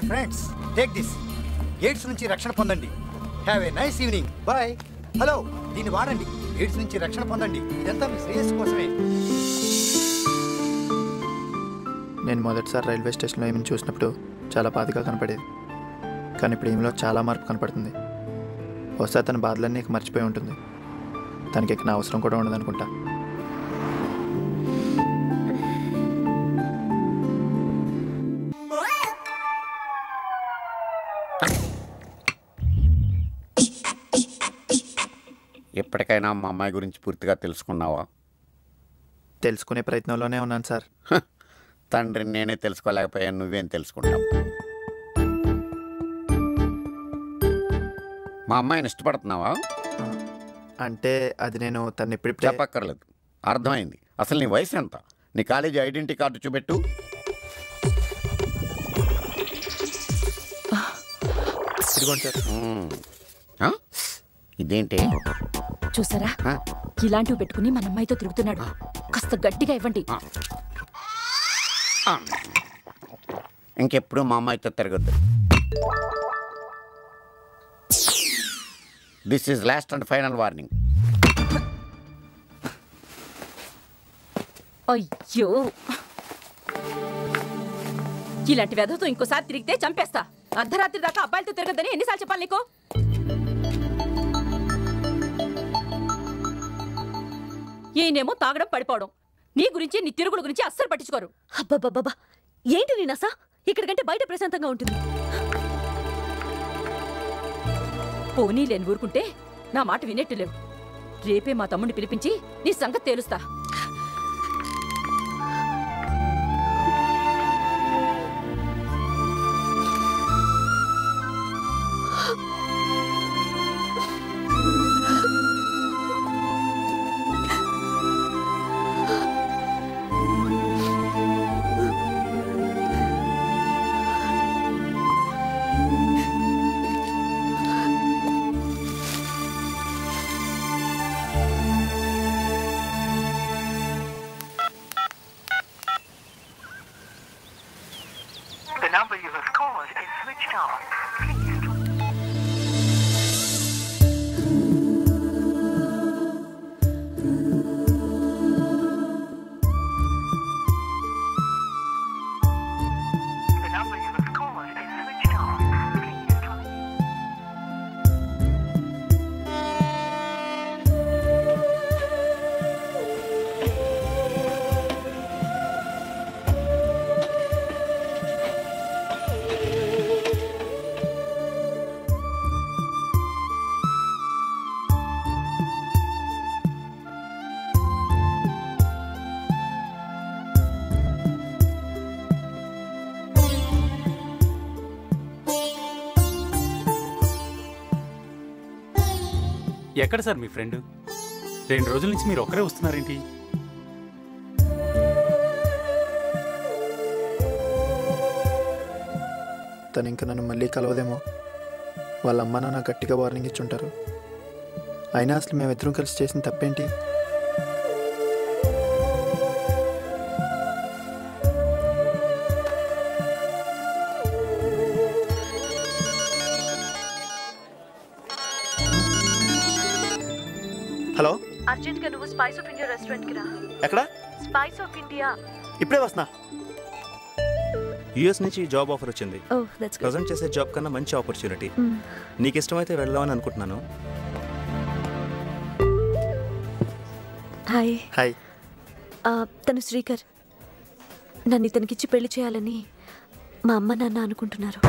Friends take this AIDS నుంచి రక్షణ పొందండి have a nice evening bye hello దీన్ని వాడండి ఎయిడ్స్ నుంచి రక్షణ పొందండి ఇదంతా మీ శ్రేయస్సు కోసమే నేను మొదటిసారి రైల్వే స్టేషన్లో ఏమి చూసినప్పుడు చాలా బాధగా కనపడేది కానీ ఇప్పుడు ఈమెలో చాలా మార్పు కనపడుతుంది బహుశా తన బాధలన్నీ ఇక మర్చిపోయి ఉంటుంది తనకి ఇక నా అవసరం కూడా ఉండదనుకుంటా ఎప్పటికైనా మా అమ్మాయి గురించి పూర్తిగా తెలుసుకున్నావా తెలుసుకునే ప్రయత్నంలోనే ఉన్నాను సార్ హ, తండ్రిని నేనే తెలుసుకోలేకపోయాను నువ్వేం తెలుసుకుంటావు మా అమ్మాయిని ఇష్టపడుతున్నావా అంటే అది నేను తను ఇప్పుడు చెప్పక్కర్లేదు అర్థమైంది అసలు నీ వయసు ఎంత నీ కాలేజీ ఐడెంటిటీ కార్డు చూపెట్టు ఇదిగోండి సార్ మ్మ్. ఆ? ఇదేంటి చూసారా ఆ? ఇలాంటివి పెట్టుకుని మన అమ్మాయితో తిరుగుతున్నాడు కాస్త గట్టిగా ఇవ్వండి ఆ. ఇంకెప్పుడు మా అమ్మాయితో తిరగద్దు this is last and final warning అయ్యో ఇలాంటి వెధతో ఇంకోసారి తిరిగితే చంపేస్తా అర్ధరాత్రి దాకా అబ్బాయిలతో తిరగద్దని ఎన్నిసార్లు చెప్పాలి నీకు ఈయనేమో తాగడం పడిపోవడం నీ గురించి నీ తిరుగుడు గురించి అస్సలు పట్టించుకోరు అబ్బబ్బబ్బబ్బా ఏంటి నీ నస ఇక్కడికంటే బయట ప్రశాంతంగా ఉంటుంది పోనీ లేని ఊరుకుంటే నా మాట వినేట్టు లేవు రేపే మా తమ్ముడిని పిలిపించి నీ సంగతి తేలుస్తా The number you have called is switched off. Please try. The number you have called is switched off. Please try. ఎక్కడ సార్ మీ ఫ్రెండ్ రెండు రోజుల నుంచి మీరు ఒక్కరే వస్తున్నారేంటి తను ఇంకా నన్ను మళ్ళీ కలవదేమో వాళ్ళ అమ్మ నాన్న గట్టిగా వార్నింగ్ ఇచ్చుంటారు అయినా అసలు మేమిద్దరం కలిసి చేసిన తప్పేంటి హలో అర్జెంట్ గా నువ్వు స్పైస్ ఆఫ్ ఇండియా రెస్టారెంట్ కి రా ఎక్కడ స్పైస్ ఆఫ్ ఇండియా ఇప్పుడే వస్తున్నా యూఎస్ నుంచి జాబ్ ఆఫర్ వచ్చింది ఓ దట్స్ గుడ్ ప్రజెంట్ చేసే జాబ్ కన్నా మంచి ఆపర్చునిటీ నీకు ఇష్టమైతే వెళ్దామని అనుకుంటున్నాను హాయ్ హాయ్ తను శ్రీకర్ నన్ను ఇతనికిచ్చి పెళ్లి చేయాలని మా అమ్మ నాన్న అనుకుంటున్నారు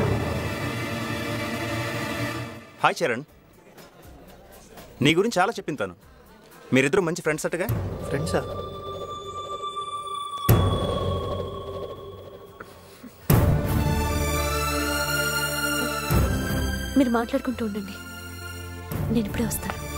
హాయ్ చరణ్ నీ గురించి చాలా చెప్పింతాను మీరిద్దరు మంచి ఫ్రెండ్స్ అట్టుగా ఫ్రెండ్సా మీరు మాట్లాడుకుంటూ ఉండండి నేను ఇప్పుడే వస్తాను